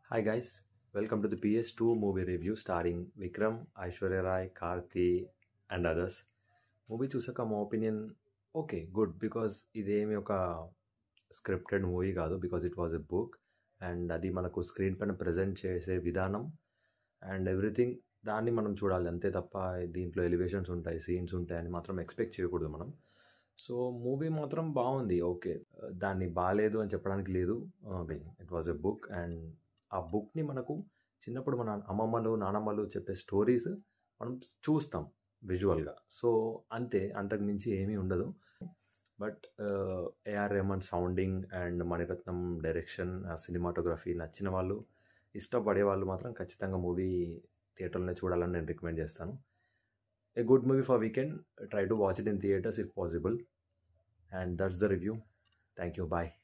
Hi guys, welcome to the PS2 movie review starring Vikram, Aishwarya Rai, Karthi and others. Movie చూసాక మా opinion okay good because ఇదేమి ఒక scripted movie కాదు because it was a book and అది మనకు screen పైన present చేసే విధానం అండ్ ఎవ్రీథింగ్ దాన్ని మనం చూడాలి అంతే తప్ప దీంట్లో ఎలివేషన్స్ ఉంటాయి సీన్స్ ఉంటాయి అని మాత్రం ఎక్స్పెక్ట్ చేయకూడదు మనం సో మూవీ మాత్రం బాగుంది ఓకే దాన్ని బాగాలేదు అని చెప్పడానికి లేదు it was a book and ఆ బుక్ని మనకు చిన్నప్పుడు మన అమ్మమ్మలు నానమ్మలు చెప్పే స్టోరీస్ మనం చూస్తాం విజువల్గా సో అంతే అంతకు మించి ఏమీ ఉండదు but A R Rahman sounding and Mani Ratnam direction cinematography నచ్చిన వాళ్ళు ఇష్టపడే వాళ్ళు మాత్రం ఖచ్చితంగా మూవీ థియేటర్లోనే చూడాలని నేను రికమెండ్ చేస్తాను a good movie for weekend try to watch it in theatres if possible and that's the review thank you bye